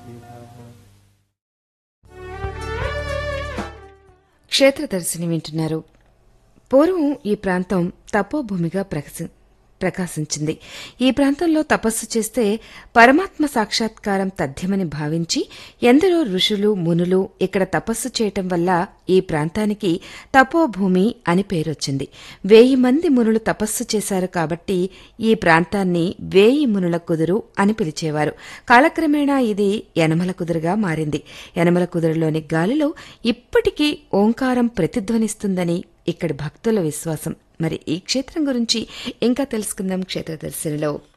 క్షేత్రదర్శిని వింటున్నారు పూర్వం ఈ ప్రాంతం తపోభూమిగా ప్రకసి ప్రకాశించింది ఈ ప్రాంతంలో తపస్సు చేస్తే పరమాత్మ సాక్షాత్కారం తథ్యమని భావించి ఎందరో ఋషులు మునులు ఇక్కడ తపస్సు చేయటం వల్ల ఈ ప్రాంతానికి తపోభూమి అని పేరొచ్చింది వేయి మంది మునులు తపస్సు చేశారు కాబట్టి ఈ ప్రాంతాన్ని వేయి మునుల కుదురు అని పిలిచేవారు కాలక్రమేణా ఇది యనమల కుదురుగా మారింది యనమల కుదురులోని గాలిలో ఇప్పటికీ ఓంకారం ప్రతిధ్వనిస్తుందని ఇక్కడి భక్తుల విశ్వాసం మరి ఈ క్షేత్రం గురించి ఇంకా తెలుసుకుందాం క్షేత్రదర్శినిలో